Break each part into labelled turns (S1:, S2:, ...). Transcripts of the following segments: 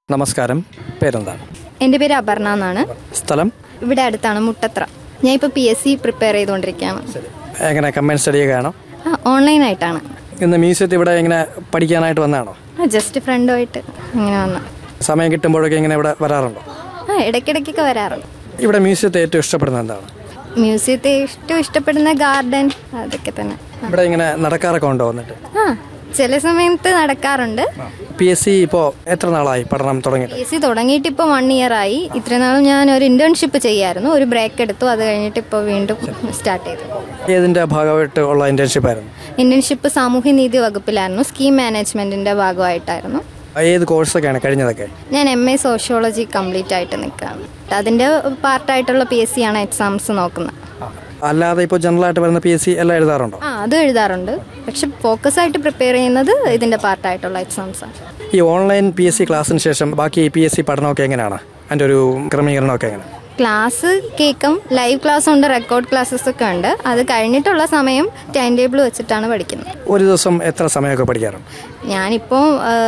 S1: നമസ്കാരം പേരെന്താണ്
S2: എൻ്റെ പേര് അപർണ എന്നാണ്
S1: സ്ഥലം
S2: ഇവിടെ അടുത്താണ് മുട്ടത്ര ഞാൻ ഇപ്പോൾ പി എസ് സി പ്രിപ്പയർ ചെയ്തുകൊണ്ടിരിക്കുകയാണ്
S1: എങ്ങനെ കമ്പൈൻ സ്റ്റഡിയൊക്കെ ആണോ
S2: ആ ഓൺലൈനായിട്ടാണ്
S1: ഇന്ന് മ്യൂസിയത്തിൽ ഇവിടെ ഇങ്ങനെ പഠിക്കാനായിട്ട് വന്നതാണോ
S2: ആ ജസ്റ്റ് ഫ്രണ്ടുമായിട്ട് അങ്ങനെ വന്നു
S1: സമയം കിട്ടുമ്പോഴൊക്കെ ഇങ്ങനെ ഇവിടെ വരാറുണ്ടോ
S2: ആ ഇടയ്ക്കിടയ്ക്കൊക്കെ വരാറുണ്ട്
S1: ഇവിടെ മ്യൂസിയത്തെ ഏറ്റവും ഇഷ്ടപ്പെടുന്നത് എന്താണ്
S2: മ്യൂസിയത്തെ ഏറ്റവും ഇഷ്ടപ്പെടുന്ന ഗാർഡൻ അതൊക്കെ തന്നെ
S1: ഇവിടെ ഇങ്ങനെ നടക്കാറൊക്കെ ഉണ്ടോ വന്നിട്ട്
S2: ആ ചില സമയത്ത് നടക്കാറുണ്ട്
S1: പി എസ് സി ഇപ്പോൾ എത്ര നാളായി പഠനം തുടങ്ങിയിട്ട്
S2: പി എസ് സി തുടങ്ങിയിട്ട് ഇപ്പോൾ വൺ ഇയർ ആയി ഇത്ര നാളും ഞാൻ ഒരു ഇന്റേൺഷിപ്പ് ചെയ്യായിരുന്നു ഒരു ബ്രേക്ക് എടുത്തു അത് കഴിഞ്ഞിട്ട് ഇപ്പോൾ വീണ്ടും സ്റ്റാർട്ട് ചെയ്തു
S1: ഏതിൻ്റെ ഭാഗമായിട്ട് ഉള്ള ഇന്റേൺഷിപ്പ് ആയിരുന്നു
S2: ഇന്റേൺഷിപ്പ് സാമൂഹ്യനീതി വകുപ്പിലായിരുന്നു സ്കീം മാനേജ്മെന്റിന്റെ ഭാഗമായിട്ടായിരുന്നു
S1: ഏത് കോഴ്സൊക്കെയാണ് കഴിഞ്ഞതൊക്കെ
S2: ഞാൻ എം എ സോഷ്യോളജി കംപ്ലീറ്റ് ആയിട്ട് നിൽക്കുകയാണ് അതിൻ്റെ പാർട്ടായിട്ടുള്ള പി എസ് സി ആണ് എക്സാംസ് നോക്കുന്നത്
S1: അല്ലാതെ ഇപ്പോൾ ജനറലായിട്ട് വരുന്ന പി എസ് സി എല്ലാം എഴുതാറുണ്ടോ
S2: ആ അത് എഴുതാറുണ്ട് പക്ഷെ ഫോക്കസ് ആയിട്ട് പ്രിപ്പയർ ചെയ്യുന്നത് ഇതിൻ്റെ പാർട്ടായിട്ടുള്ള എക്സാംസ് ആണ്
S1: ഈ ഓൺലൈൻ പി എസ് സി ക്ലാസ്സിന് ശേഷം ബാക്കി പി എസ് സി പഠനമൊക്കെ എങ്ങനെയാണ് അതിൻ്റെ ഒരു ക്രമീകരണമൊക്കെ എങ്ങനെ
S2: ക്ലാസ് കേൾക്കും ലൈവ് ക്ലാസ് ഉണ്ട് റെക്കോർഡ് ക്ലാസ്സസ് ഒക്കെ ഉണ്ട് അത് കഴിഞ്ഞിട്ടുള്ള സമയം ടൈം ടേബിൾ വെച്ചിട്ടാണ് പഠിക്കുന്നത്
S1: ഒരു ദിവസം എത്ര സമയമൊക്കെ പഠിക്കാറുണ്ട്
S2: ഞാനിപ്പോൾ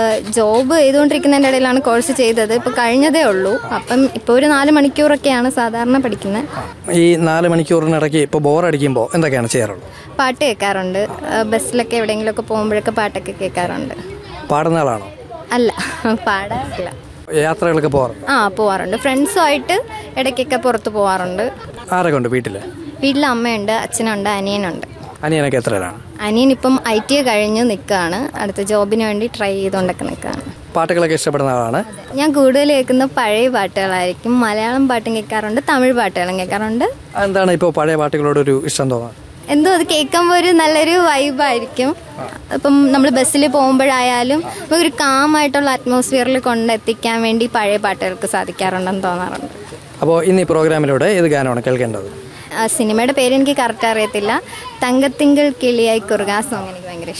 S2: ജോബ് ചെയ്തുകൊണ്ടിരിക്കുന്നതിൻ്റെ ഇടയിലാണ് കോഴ്സ് ചെയ്തത് ഇപ്പോൾ കഴിഞ്ഞതേ ഉള്ളൂ അപ്പം ഇപ്പോൾ ഒരു നാല് മണിക്കൂറൊക്കെയാണ് സാധാരണ പഠിക്കുന്നത്
S1: ഈ നാല് മണിക്കൂറിനിടയ്ക്ക് ഇപ്പോൾ ബോറടിക്കുമ്പോൾ എന്തൊക്കെയാണ് ചെയ്യാറുള്ളത്
S2: പാട്ട് കേൾക്കാറുണ്ട് ആ, ബസ്സിലൊക്കെ എവിടെയെങ്കിലുമൊക്കെ പോകുമ്പോഴൊക്കെ പാട്ടൊക്കെ കേൾക്കാറുണ്ട്
S1: പാടുന്ന ആളാണോ
S2: അല്ല പാടാറില്ല
S1: യാത്രകളൊക്കെ പോകാറുണ്ട്
S2: ആ പോവാറുണ്ട് ഫ്രണ്ട്സുമായിട്ട് ഇടയ്ക്കൊക്കെ പുറത്ത് പോവാറുണ്ട്
S1: ആരൊക്കെ ഉണ്ട് വീട്ടിൽ
S2: വീട്ടിൽ അമ്മയുണ്ട് അച്ഛനുണ്ട് അനിയനുണ്ട്
S1: അനിയനൊക്കെ എത്രയിലാണ്
S2: അനിയൻ ഇപ്പം ഐ ടി കഴിഞ്ഞ് നിൽക്കുകയാണ് അടുത്ത ജോബിന് വേണ്ടി ട്രൈ ചെയ്തുകൊണ്ടൊക്കെ നിൽക്കുകയാണ്
S1: പാട്ടുകളൊക്കെ ഇഷ്ടപ്പെടുന്ന ആളാണ്
S2: ഞാൻ കൂടുതൽ കേൾക്കുന്ന പഴയ പാട്ടുകളായിരിക്കും മലയാളം പാട്ടും കേൾക്കാറുണ്ട് തമിഴ് പാട്ടുകളും കേൾക്കാറുണ്ട്
S1: എന്താണ് ഇപ്പോൾ പഴയ പാട്ടുകളോടൊരു ഇഷ്ടം തോന്നുന്നത്
S2: എന്തോ അത് കേൾക്കുമ്പോൾ ഒരു നല്ലൊരു വൈബായിരിക്കും ഇപ്പം നമ്മൾ ബസ്സിൽ പോകുമ്പോഴായാലും ഒരു കാമായിട്ടുള്ള അറ്റ്മോസ്ഫിയറിൽ കൊണ്ടെത്തിക്കാൻ വേണ്ടി പഴയ പാട്ടുകൾക്ക് സാധിക്കാറുണ്ടെന്ന് തോന്നാറുണ്ട്
S1: അപ്പോൾ ഇന്ന് ഈ പ്രോഗ്രാമിലൂടെ ഏത് ഗാനമാണ് കേൾക്കേണ്ടത്
S2: ആ സിനിമയുടെ പേര് എനിക്ക് കറക്റ്റ് അറിയത്തില്ല തങ്കത്തിങ്കൾ കിളിയായി കുറുകാ സോങ് എനിക്ക് ഭയങ്കര